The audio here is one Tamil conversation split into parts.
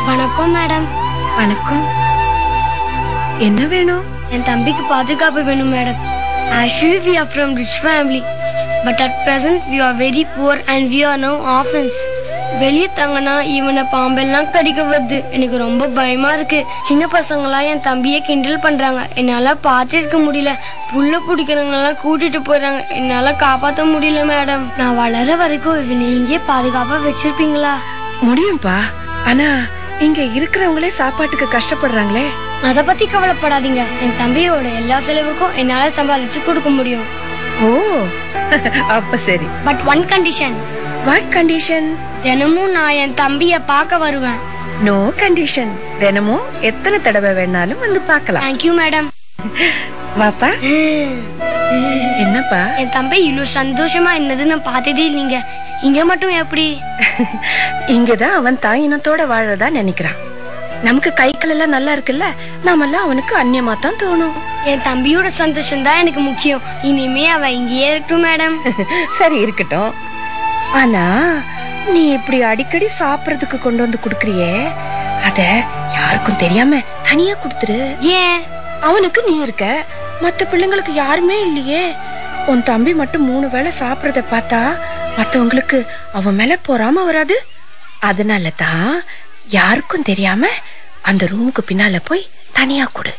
வணக்கம் மேடம் வணக்கம் என்ன வேணும் என் தம்பிக்கு பாதுகாப்பு வேணும் madam actually we are from rich family but at present we are very poor and we are now orphans வெளியே தங்கினா இவனை பாம்பெல்லாம் கடிக்க வருது எனக்கு ரொம்ப பயமா இருக்கு சின்ன பசங்களாம் என் தம்பியை கிண்டல் பண்றாங்க என்னால பார்த்திருக்க முடியல புல்ல பிடிக்கிறவங்கலாம் கூட்டிட்டு போயிடுறாங்க என்னால காப்பாற்ற முடியல மேடம் நான் வளர வரைக்கும் இவனை இங்கே பாதுகாப்பா வச்சிருப்பீங்களா முடியும்பா ஆனா இங்க இருக்கிறவங்களே சாப்பாட்டுக்கு கஷ்டப்படுறாங்களே அதை பத்தி கவலைப்படாதீங்க என் தம்பியோட எல்லா செலவுக்கும் என்னால சம்பாதிச்சு கொடுக்க முடியும் ஓ அப்ப சரி but one condition what condition தினமும் நான் என் தம்பிய பார்க்க வருவேன் நோ கண்டிஷன் தினமும் எத்தனை தடவை வேணாலும் வந்து பார்க்கலாம் தேங்க்யூ மேடம் வாப்பா என்னப்பா என் தம்பி இவ்வளவு சந்தோஷமா இருந்தது நான் பார்த்ததே இல்லைங்க இங்க மட்டும் எப்படி இங்கதான் அவன் தாய் இனத்தோட வாழறதா நினைக்கிறான் நமக்கு கை கால் எல்லாம் நல்லா இருக்குல்ல நாமெல்லாம் அவனுக்கு அந்நியமா தான் தோணும் என் தம்பியோட சந்தோஷம் தான் எனக்கு முக்கியம் இனிமே அவ இங்கேயே இருக்கட்டும் மேடம் சரி இருக்கட்டும் ஆனா நீ இப்படி அடிக்கடி சாப்பிடறதுக்கு கொண்டு வந்து குடுக்கறியே அத யாருக்கும் தெரியாம தனியா கொடுத்துரு ஏன் அவனுக்கு நீ இருக்க மத்த பிள்ளைங்களுக்கு யாருமே இல்லையே உன் தம்பி மட்டும் மூணு வேளை சாப்பிடறத பார்த்தா மத்தவங்களுக்கு அவன் மேல பொறாம வராது அதனால தான் யாருக்கும் தெரியாம அந்த ரூமுக்கு பின்னால போய் தனியா கொடு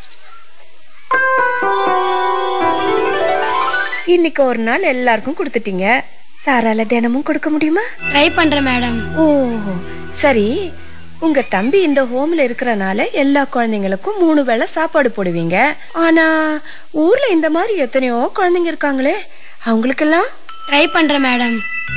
இன்னைக்கு ஒரு நாள் எல்லாருக்கும் கொடுத்துட்டீங்க சாரால தினமும் கொடுக்க முடியுமா ட்ரை பண்றேன் மேடம் ஓ சரி உங்க தம்பி இந்த ஹோம்ல இருக்கறனால எல்லா குழந்தைங்களுக்கும் மூணு வேளை சாப்பாடு போடுவீங்க ஆனா ஊர்ல இந்த மாதிரி எத்தனையோ குழந்தைங்க இருக்காங்களே அவங்களுக்கெல்லாம் ட்ரை பண்றேன் மேடம்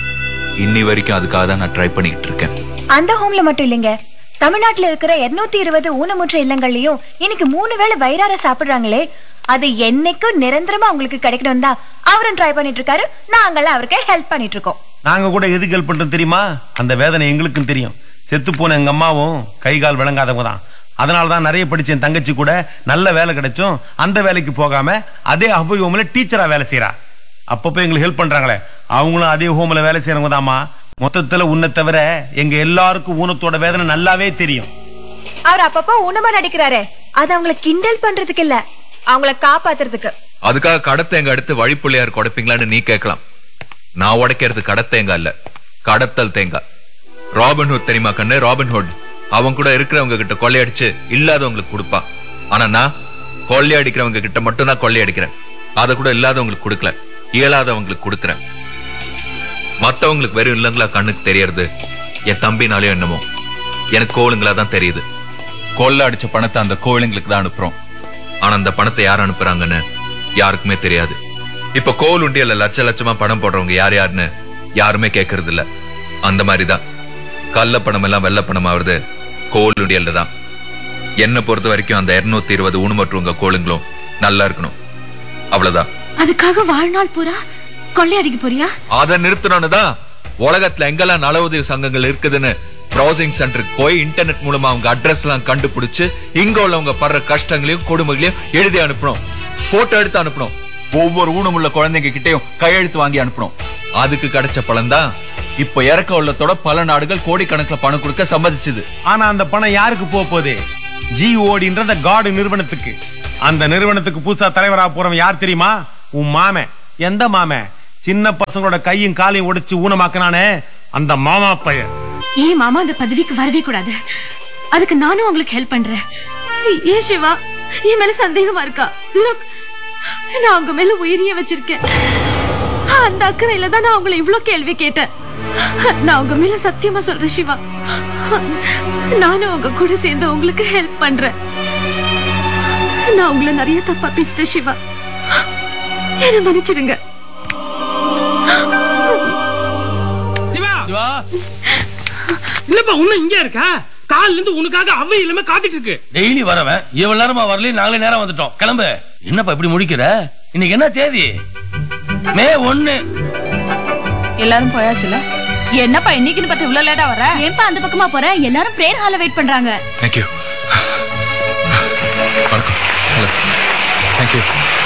இன்னி வரைக்கும் அதுக்காக தான் நான் ட்ரை பண்ணிட்டு இருக்கேன் அந்த ஹோம்ல மட்டும் இல்லைங்க தமிழ்நாட்டுல இருக்கிற 220 இருபது ஊனமுற்ற இல்லங்கள்லயும் இன்னைக்கு மூணு வேளை வயிறார சாப்பிடுறாங்களே அது என்னைக்கும் நிரந்தரமா அவங்களுக்கு கிடைக்கணும் தான் அவரும் ட்ரை பண்ணிட்டு இருக்காரு நாங்களாம் அவருக்கு ஹெல்ப் பண்ணிட்டு இருக்கோம் நாங்க கூட எதுக்கு ஹெல்ப் பண்றோம் தெரியுமா அந்த வேதனை எங்களுக்கும் தெரியும் செத்து போன எங்க அம்மாவும் கை கால் விளங்காதவங்க தான் அதனால தான் நிறைய படிச்ச என் தங்கச்சி கூட நல்ல வேலை கிடைச்சும் அந்த வேலைக்கு போகாம அதே அவ்வை ஹோம்ல டீச்சரா வேலை செய்யறா அப்பப்போ எங்களுக்கு ஹெல்ப் பண்றாங்களே அவங்களும் அதே ஹோம்ல வேலை செய்யறவங்க தாமா மொத்தத்துல உன்னை தவிர எங்க எல்லாருக்கும் ஊனத்தோட வேதனை நல்லாவே தெரியும் அவர் அப்பப்போ ஊனமா நடிக்கிறாரே அது அவங்கள கிண்டல் பண்றதுக்கு இல்ல அவங்கள காப்பாத்துறதுக்கு அதுக்காக கடத்தேங்க அடுத்து வழிப்புள்ளையார் குடைப்பீங்களான்னு நீ கேட்கலாம் நான் உடைக்கிறது கடத்தேங்க இல்ல கடத்தல் தேங்காய் ராபின்ஹுட் தெரியுமா கண்ணு ராபின்ஹுட் அவன் கூட இருக்கிறவங்க கிட்ட கொள்ளையடிச்சு இல்லாதவங்களுக்கு கொடுப்பான் ஆனா நான் கொள்ளையடிக்கிறவங்க கிட்ட மட்டும் தான் கொள்ளையடிக்கிறேன் அதை கூட இல்லாதவங்களுக்கு கொடுக்கல இயலாதவங்களுக்கு கொடுக்கறேன் மத்தவங்களுக்கு வெறும் இல்லங்களா கண்ணுக்கு தெரியறது என் தம்பினாலே என்னமோ எனக்கு கோளுங்களா தான் தெரியுது கொள்ளை அடிச்ச பணத்தை அந்த கோவிலுங்களுக்கு தான் அனுப்புறோம் ஆனா அந்த பணத்தை யார் அனுப்புறாங்கன்னு யாருக்குமே தெரியாது இப்ப கோவில் உண்டியல்ல லட்ச லட்சமா பணம் போடுறவங்க யார் யாருன்னு யாருமே கேட்கறது இல்ல அந்த மாதிரிதான் கள்ள பணம் எல்லாம் வெள்ள பணம் ஆகுறது கோவில் உண்டியல்ல தான் என்ன பொறுத்த வரைக்கும் அந்த 220 இருபது ஊனமற்றவங்க கோளுங்களும் நல்லா இருக்கணும் அவ்வளவுதான் அதுக்காக வாழ்நாள் பூரா கொள்ளையடிக்க போறியா அதை நிறுத்தணும்னு தான் உலகத்துல எங்கெல்லாம் நல உதவி சங்கங்கள் இருக்குதுன்னு ப்ரௌசிங் சென்டருக்கு போய் இன்டர்நெட் மூலமா அவங்க அட்ரஸ் எல்லாம் கண்டுபிடிச்சு இங்க உள்ளவங்க படுற கஷ்டங்களையும் கொடுமைகளையும் எழுதி அனுப்பணும் போட்டோ எடுத்து அனுப்பணும் ஒவ்வொரு ஊனமுள்ள குழந்தைங்க கிட்டயும் கையெழுத்து வாங்கி அனுப்பணும் அதுக்கு கிடைச்ச பலன் தான் இப்ப இறக்க உள்ளத்தோட பல நாடுகள் கோடிக்கணக்கில் பணம் கொடுக்க சம்மதிச்சுது ஆனா அந்த பணம் யாருக்கு போக போகுது ஜிஓடின்ற அந்த காடு நிறுவனத்துக்கு அந்த நிறுவனத்துக்கு புதுசா தலைவரா போறவன் யார் தெரியுமா உன் மாமன் எந்த மாமன் சின்ன பசங்களோட கையும் காலையும் உடைச்சு ஊனமாக்குனானே அந்த மாமா பையன் ஏன் மாமா அந்த பதவிக்கு வரவே கூடாது அதுக்கு நானும் உங்களுக்கு ஹெல்ப் பண்றேன் ஏன் சிவா என் மேல சந்தேகமா இருக்கா லுக் நான் உங்க மேல உயிரிய வச்சிருக்கேன் அந்த அக்கறையில தான் நான் உங்களை இவ்ளோ கேள்வி கேட்டேன் நான் உங்க மேல சத்தியமா சொல்றேன் சிவா நானும் உங்க கூட சேர்ந்து உங்களுக்கு ஹெல்ப் பண்றேன் நான் உங்களை நிறைய தப்பா பேசிட்டேன் சிவா என்ன மன்னிச்சிடுங்க சிவா இல்லப்பா உன்ன இங்க இருக்கா கால்ல இருந்து உனக்காக அவை இல்லாம காத்துட்டு இருக்கு டெய்லி வரவன் இவ்வளவு நேரமா வரல நாங்களே நேரம் வந்துட்டோம் கிளம்பு என்னப்பா இப்படி முடிக்கிற இன்னைக்கு என்ன தேதி மே ஒண்ணு எல்லாரும் போயாச்சுல என்னப்பா இன்னைக்குன்னு பார்த்து இவ்வளவு லேட்டா வர ஏன்பா அந்த பக்கமா போற எல்லாரும் பிரேயர் ஹால வெயிட் பண்றாங்க தேங்க்யூ வணக்கம் ஹலோ தேங்க்யூ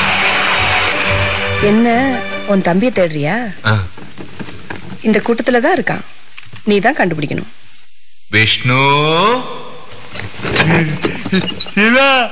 என்ன உன் தம்பியை தேடுறியா இந்த கூட்டத்துல தான் இருக்கான் நீ தான் கண்டுபிடிக்கணும் விஷ்ணு சிவா